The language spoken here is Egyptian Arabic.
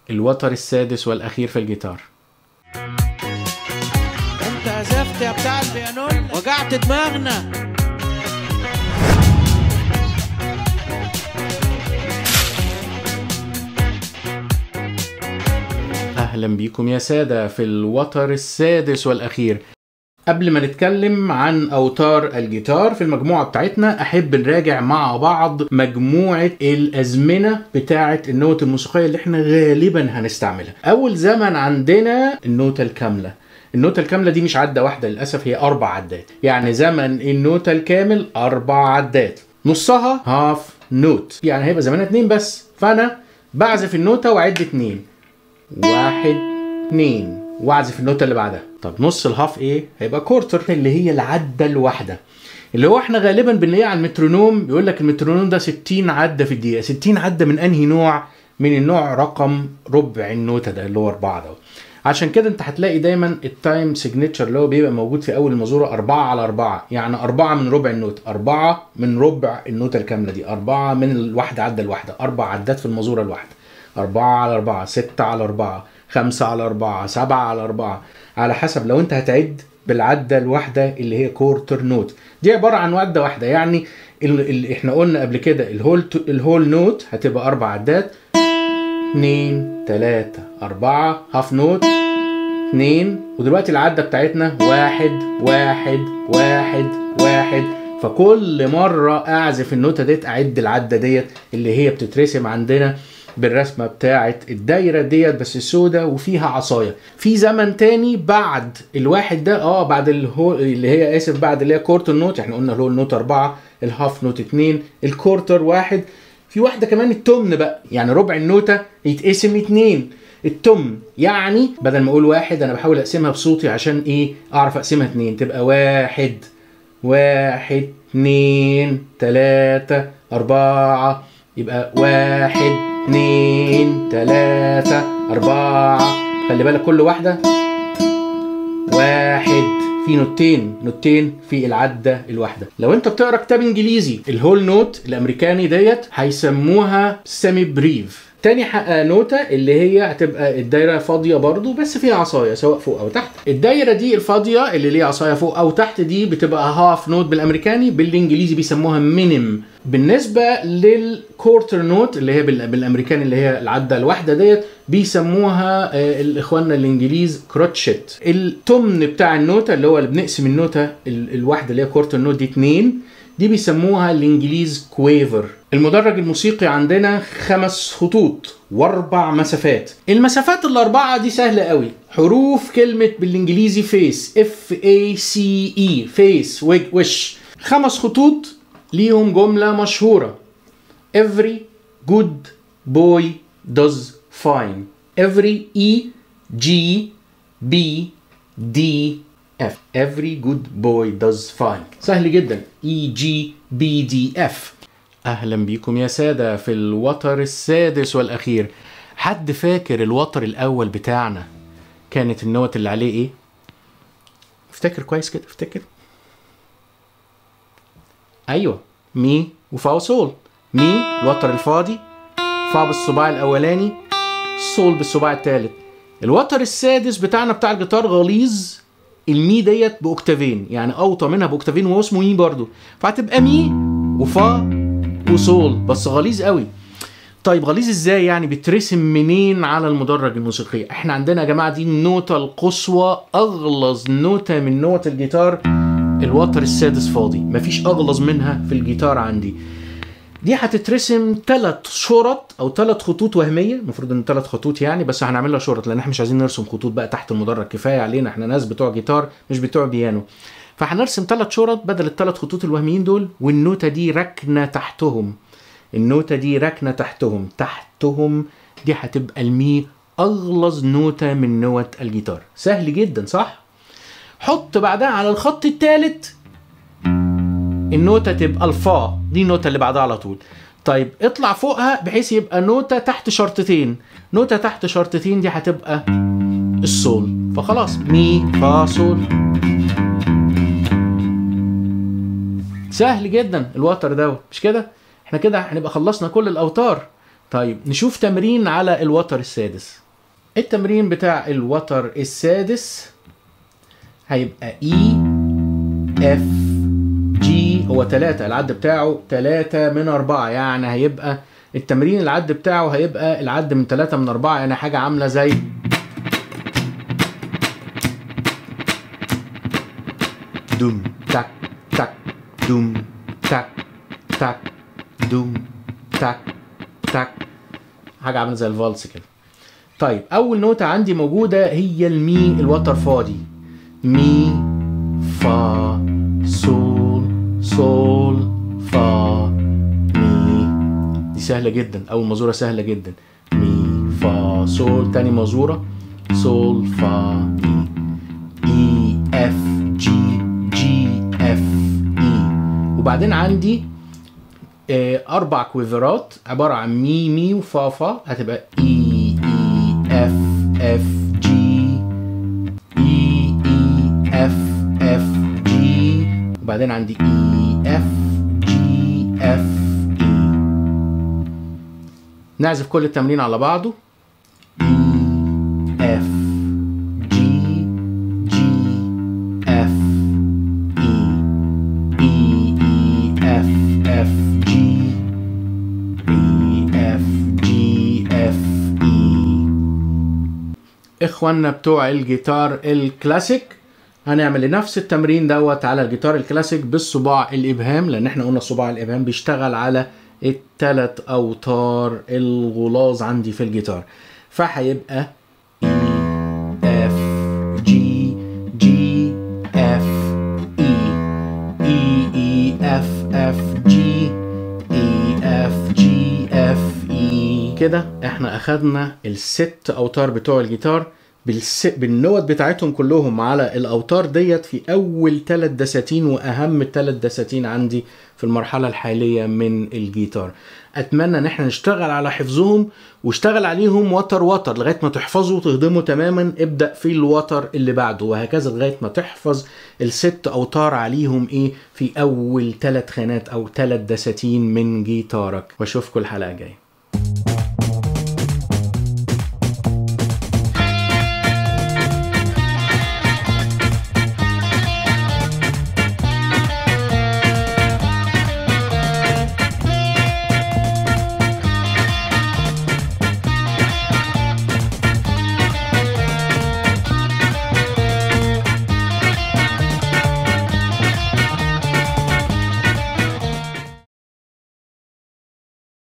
الوتر السادس والأخير في الجيتار انت عزفت يا بتاع البيانون وجعت دماغنا أهلا بيكم يا سادة في الوتر السادس والأخير قبل ما نتكلم عن أوتار الجيتار في المجموعة بتاعتنا أحب نراجع مع بعض مجموعة الأزمنة بتاعة النوت الموسيقية اللي احنا غالبا هنستعملها أول زمن عندنا النوتة الكاملة النوتة الكاملة دي مش عدة واحدة للأسف هي أربع عدات يعني زمن النوتة الكامل أربع عدات نصها هاف نوت يعني هيبقى زمانها اتنين بس فأنا بعزف النوتة وأعد اتنين واحد اتنين واعزف النوتة اللي بعدها طب نص الهاف ايه هيبقى كورتر اللي هي العدة الواحدة اللي هو احنا غالبا بنلاقيه على المترونوم بيقول لك المترونوم ده 60 عدة في الدقيقة 60 عدة من انهي نوع من النوع رقم ربع النوتة ده اللي هو أربعة ده عشان كده انت هتلاقي دايما التايم سيجنتشر اللي هو بيبقى موجود في اول المزوره 4 على 4 يعني 4 من ربع النوت 4 من ربع النوتة الكاملة دي 4 من الواحدة عدة الواحدة أربع عدات في المزورة الواحدة أربعة على أربعة ستة على أربعة خمسة على أربعة سبعة على أربعة على حسب لو أنت هتعد بالعدة الواحدة اللي هي كورتر نوت دي عبارة عن عدة واحدة يعني اللي احنا قلنا قبل كده الهول الهول نوت هتبقى أربع عدات اتنين تلاتة أربعة هاف نوت اتنين ودلوقتي العدة بتاعتنا واحد واحد واحد واحد فكل مرة أعزف النوتة ديت أعد العدة ديت اللي هي بتترسم عندنا بالرسمه بتاعه الدايره ديت بس السوداء وفيها عصايه في زمن تاني بعد الواحد ده اه بعد الهو اللي هي اسف بعد اللي هي كورتر نوت احنا قلنا الهول نوت أربعة الهاف نوت اتنين الكورتر واحد في واحده كمان التمن بقى يعني ربع النوته يتقسم اتنين التمن يعني بدل ما اقول واحد انا بحاول اقسمها بصوتي عشان ايه اعرف اقسمها اتنين تبقى واحد واحد اتنين تلاتة أربعة يبقى واحد اتنين تلاتة أربعة خلي بالك كل واحدة واحد في نوتين نوتين في العدة الواحدة لو انت بتقرا كتاب انجليزي الهول نوت الامريكاني ديت هيسموها سيمي بريف تاني نوتة اللي هي هتبقى الدايرة فاضية برضو بس فيها عصاية سواء فوق أو تحت الدايرة دي الفاضية اللي ليها عصاية فوق أو تحت دي بتبقى هاف نوت بالأمريكاني بالإنجليزي بيسموها مينيم بالنسبة للكورتر نوت اللي هي بالأمريكاني اللي هي العدة الواحدة ديت بيسموها الإخواننا الإنجليز كروتشيت التمن بتاع النوتة اللي هو اللي بنقسم النوتة الواحدة اللي هي كورتر نوت دي اتنين دي بيسموها الانجليز كويفر المدرج الموسيقي عندنا خمس خطوط واربع مسافات المسافات الاربعه دي سهله قوي حروف كلمه بالانجليزي فيس اف اي سي اي فيس وش خمس خطوط ليهم جمله مشهوره every good boy does fine every e g b d F every good boy does fine سهل جدا E G B D F أهلا بيكم يا سادة في الوتر السادس والأخير حد فاكر الوتر الأول بتاعنا كانت النوت اللي عليه إيه؟ افتكر كويس كده افتكر أيوة مي وفا وصول مي الوتر الفاضي فا بالصباع الأولاني صول بالصباع الثالث الوتر السادس بتاعنا بتاع الجيتار غليظ المي ديت باوكتافين يعني اوطى منها باوكتافين وهو اسمه مي برضو فهتبقى مي وفا وصول بس غليظ قوي طيب غليظ ازاي يعني بيترسم منين على المدرج الموسيقي احنا عندنا يا جماعه دي النوتة القصوى اغلظ نوتة من نوت الجيتار الوتر السادس فاضي مفيش اغلظ منها في الجيتار عندي دي هتترسم ثلاث شرط او ثلاث خطوط وهميه المفروض ان ثلاث خطوط يعني بس هنعملها شرط لان احنا مش عايزين نرسم خطوط بقى تحت المدرج كفايه علينا احنا ناس بتوع جيتار مش بتوع بيانو فهنرسم ثلاث شرط بدل الثلاث خطوط الوهميين دول والنوتة دي ركنة تحتهم النوتة دي ركنة تحتهم تحتهم دي هتبقى المي أغلظ نوتة من نوت الجيتار سهل جدا صح؟ حط بعدها على الخط الثالث النوتة تبقى الفا دي النوتة اللي بعدها على طول طيب اطلع فوقها بحيث يبقى نوتة تحت شرطتين نوتة تحت شرطتين دي هتبقى الصول فخلاص مي فا صول سهل جدا الوتر دوت مش كده احنا كده هنبقى خلصنا كل الاوتار طيب نشوف تمرين على الوتر السادس التمرين بتاع الوتر السادس هيبقى اي اف جي هو تلاتة العد بتاعه تلاتة من أربعة يعني هيبقى التمرين العد بتاعه هيبقى العد من تلاتة من أربعة يعني حاجة عاملة زي دوم تك تك دوم تك تك دوم تك تك حاجة عاملة زي الفالس كده طيب أول نوتة عندي موجودة هي المي الوتر فاضي مي فا سول سول فا مي دي سهلة جدا أول مزورة سهلة جدا مي فا سول تاني مزورة سول فا مي اي اف جي جي اف اي وبعدين عندي آه، أربع كويفرات عبارة عن مي مي وفا فا هتبقى اي اي اف اف جي اي اي اف اف جي وبعدين عندي اي اف جي اف اي نعزف كل التمرين على بعضه اي اف جي جي اف اي اي اي اف اف جي اي اف جي اف اي اخواننا بتوع الجيتار الكلاسيك هنعمل نفس التمرين دوت على الجيتار الكلاسيك بالصباع الابهام لان احنا قلنا صباع الابهام بيشتغل على التلات اوتار الغلاظ عندي في الجيتار فهيبقى اي اف جي جي اف اي اي اي اف اف جي اي اف جي اف اي كده احنا اخدنا الست اوتار بتوع الجيتار بالس... بالنوت بتاعتهم كلهم على الاوتار ديت في اول ثلاث دساتين واهم ثلاث دساتين عندي في المرحله الحاليه من الجيتار اتمنى ان احنا نشتغل على حفظهم واشتغل عليهم وتر وتر لغايه ما تحفظه وتهضمه تماما ابدا في الوتر اللي بعده وهكذا لغايه ما تحفظ الست اوتار عليهم ايه في اول ثلاث خانات او ثلاث دساتين من جيتارك واشوفكم الحلقه الجايه